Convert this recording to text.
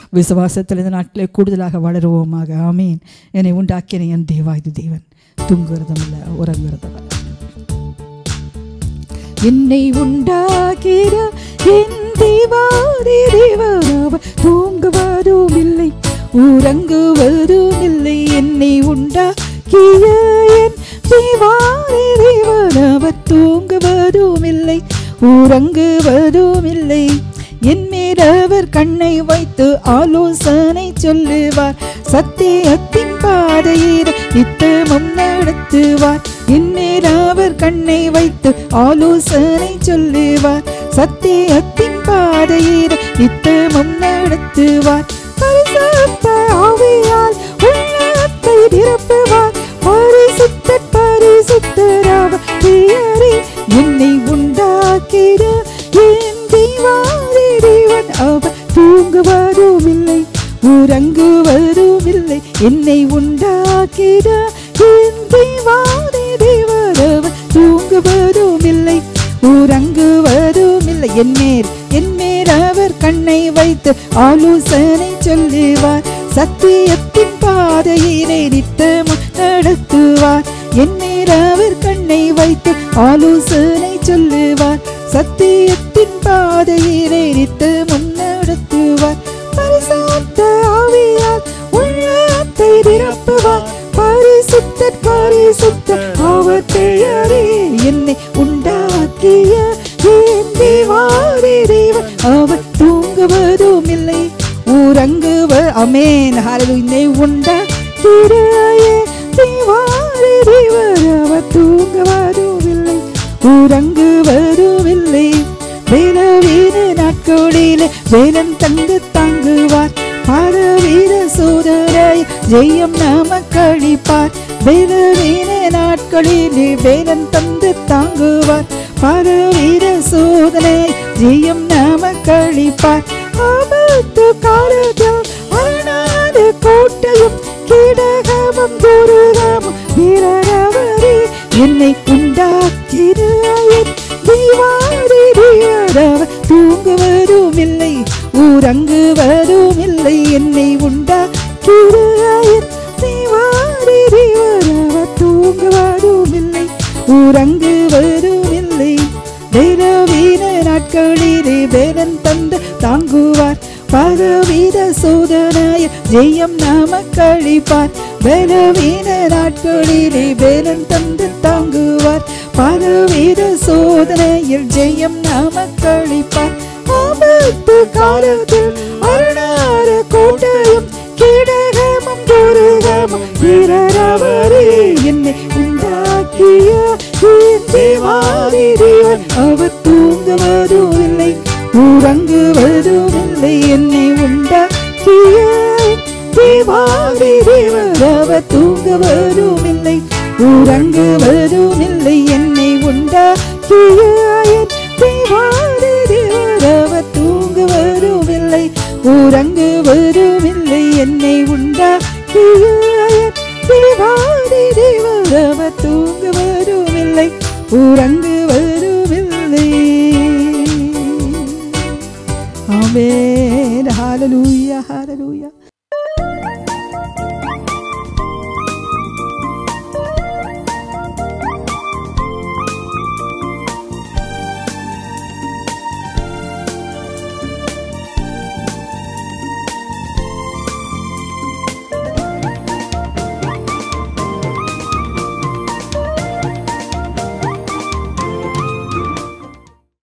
விசுவாசத்தில் இந்த நாட்டிலே கூடுதலாக வளருவோமாக ஆமீன் என்னை உண்டாக்கின என் தேவாயுது தேவன் தூங்குறதும் இல்லை உறங்குறதும் இல்லை என்னை உண்டாக்கிற என் தேவாதி தேவராவ தூங்குவதும் இல்லை உறங்குவதும் இல்லை என்னை உண்டாக்கிய என் தேவாதி தேவராவ தூங்குவதும் இல்லை உறங்குவதும் இல்லை என் மேல் அவர் கண்ணை வைத்து ஆலோசனை சொல்லுவார் சத்தியத்தின் பாதையில் நித்தமும் நடத்துவார் என் மேல் அவர் கண்ணை வைத்து ஆலோசனை சொல்லுவார் சத்தியத்தின் பாதையில் நித்தமும் நடத்துவார் பரிசுத்த ஆவியால் உள்ளத்தை நிரப்புவார் பரிசுத்த பரிசுத்தராவ பெயரே என்னை உண்டாக்கிட என் தேவாதி தேவன் அவர் தூங்குவதும் இல்லை உறங்குவதும் இல்லை என்னை உண்டாக்கிட என் தேவாதி தேவன் அவர் தூங்குவதும் இல்லை உறங்குவதும் இல்லை என் மேல் என் மேல் அவர் கண்ணை வைத்து ஆலோசனை சொல்லுவார் சத்தியத்தின் பாதையிலே நித்தமும் நடத்துவார் என் மேல் அவர் கண்ணை வைத்து ஆலோசனை சொல்லுவார் சத்தியத்தின் பாதையிலே நித்தமும் நடத்துவார் பரிசுத்த ஆவியால் உள்ளத்தை நிரப்புவார் பரிசுத்த பரிசுத்த அவர் பெயரே என்னை உண்டாக்கிய என் தேவாதி தேவன் அவர் தூங்குவதும் இல்லை உறங்குவ அமேன் ஹalleluya உண்டாக்கிய என் தேவாதி தேவன் அவர் தூங்குவதும் இல்லை உறங்குவதும் இல்லை வேலவீர நாட்களிலே வேலன் தந்து தாங்குவார் பரவீர சோதரை ஜெயம் நமக்கு அளிப்பார் வேலவீர நாட்களிலே வேலன் தந்து தாங்குவார் பரவீர சோதனை ஜெயம் நமக்கு அளிப்பார் ஆபத்து காலத்தில் அரணாத கோட்டையும் கீடகமும் துருகமும் வீரரவரே என்னை உண்டாக்கினாயின் தீவாரி தீரவ தூங்குவதும் இல்லை ஊரங்குவதும் இல்லை என்னை உண்டாக்கினாயின் தீவாரி தீவரவ தூங்குவதும் இல்லை ஊரங்குவதும் இல்லை வேலவீன நாட்களிலே வேலன் தந்து தாங்குவார் பலவித சோதனைய ஜெயம் நமக்கு அளிப்பார் பலவீன நாட்களிலே வேலன் தந்து தாங்குவார் பலவித சோதனையில் ஜெயம் நமக்கு அளிப்பார் ஆபத்து காலத்தில் அருணார கோட்டையும் கீடகமும் துருகமும் வீரரவரே என்னை உண்டாக்கிய என் தேவாதி தேவன் அவர் தூங்குவதும் இல்லை உறங்குவதும் இல்லை என்னை உண்டாக்கிய தேவாதி தேவன் அவர் தூங்குவதும் இல்லை உறங்குவதும் இல்லை என்னை உண்டாக்கிய என் தேவாதி தேவன் அவர் தூங்குவதும் இல்லை உறங்குவதும் இல்லை என்னை உண்டாக்கிய என் தேவாதி தேவன் அவர் தூங்குவதும் இல்லை உறங்குவதும் இல்லை ஆமென் ஹalleluya ஹalleluya